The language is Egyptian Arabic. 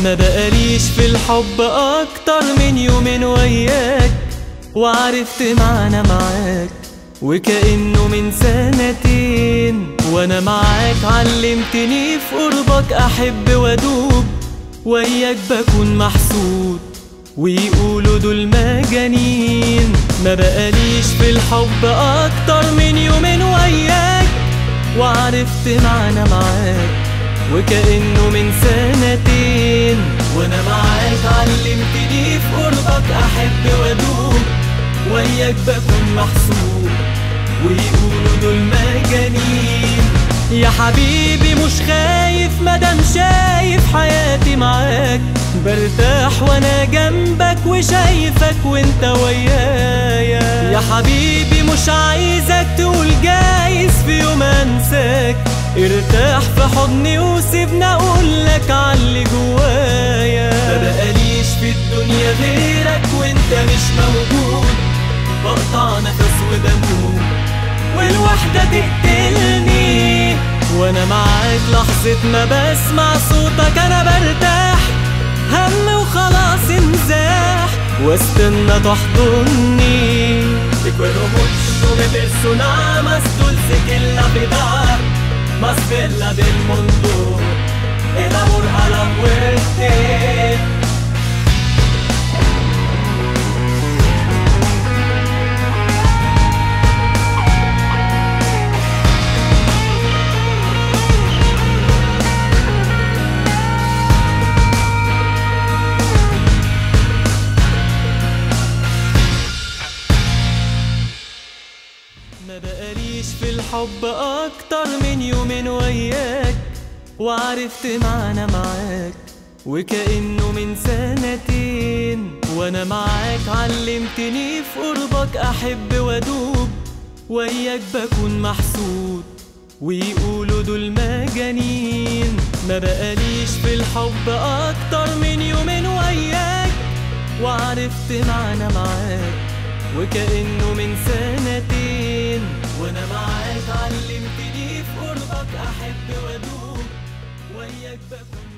ما بقاليش في الحب اكتر من يومين وياك وعرفت معنى معاك وكأنه من سنتين وانا معاك علمتني في قربك احب وادوب وياك بكون محسود ويقولوا دول مجانين ما بقاليش في الحب اكتر من يومين وياك وعرفت معنى معاك وكأنه من سنتين وانا معاك علمتني في قربك احب وادوب وياك بكون محسوب ويقولوا دول مجانين يا حبيبي مش خايف مادام شايف حياتي معاك برتاح وانا جنبك وشايفك وانت ويايا يا حبيبي مش عايزك تقول جايز في يوم انساك ارتاح في حضني وسيبني اقولك عاللي جوايا ما بقاليش في الدنيا غيرك وانت مش موجود بقطع نفس وبموت والوحدة تقتلني وانا معاك لحظة ما بسمع صوتك انا برتاح هم وخلاص انزاح واستنى تحضني Di quello muccio di persona más dulce que la vida Más bella del mundo El amor a la muerte ما بقاليش في الحب اكتر من يومين وياك وعرفت معنى معاك وكأنه من سنتين وانا معاك علمتني في قربك احب وادوب وياك بكون محسود ويقولوا دول مجانين ما بقاليش في الحب اكتر من يومين وياك وعرفت معنى معاك وكأنه من سنتين وانا معاك علمتني في قربك احب وادوب وياك بكون